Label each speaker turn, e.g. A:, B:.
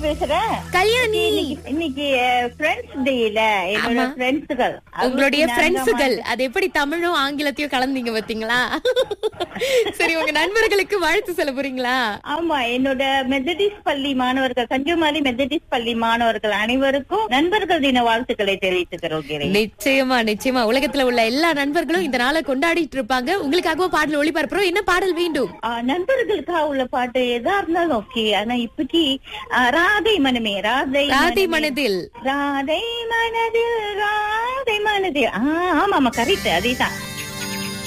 A: பேசுறேன்
B: கல்யாணி
A: இன்னைக்கு- இன்னைக்கு ஃப்ரெண்ட்ஸ் டேல என்னோட
B: ஆமா.
A: ஃப்ரெண்ட்ஸுகள்
B: உங்களுடைய ஃப்ரெண்ட்ஸுகள் அது எப்படி தமிழும் ஆங்கிலத்தையும் கலந்தீங்க பாத்தீங்களா சரி உங்க நண்பர்களுக்கு வாழ்த்து சொல்ல போறீங்களா
A: ஆமா என்னோட மெத்தடிஸ் பள்ளி மாணவர்கள் கன்னியாகுமரி மெத்தடிஸ் பள்ளி மாணவர்கள் அனைவருக்கும் நண்பர்கள் தின வாழ்த்துக்களை தெரிவித்துக்கிறோம் கிரி.
B: நிச்சயமா நிச்சயமா உலகத்துல உள்ள எல்லா நண்பர்களும் இந்த நாளை கொண்டாடிட்டு இருப்பாங்க உங்களுக்காகவும் பாடல் ஒளிபரப்புறோம் என்ன பாடல் வேண்டும்
A: ஆ, நண்பர்களுக்காக உள்ள பாட்டு எதா இருந்தாலும் ஓகே ஆனா இப்பக்கு ஆ, ராதை மனமே ராதை
B: ராதை
A: மனமே.
B: மனதில்
A: ராதை மனதில் ராதை மனதில் ஆ, ஆமா ஆமா கரெக்ட் அதேதான்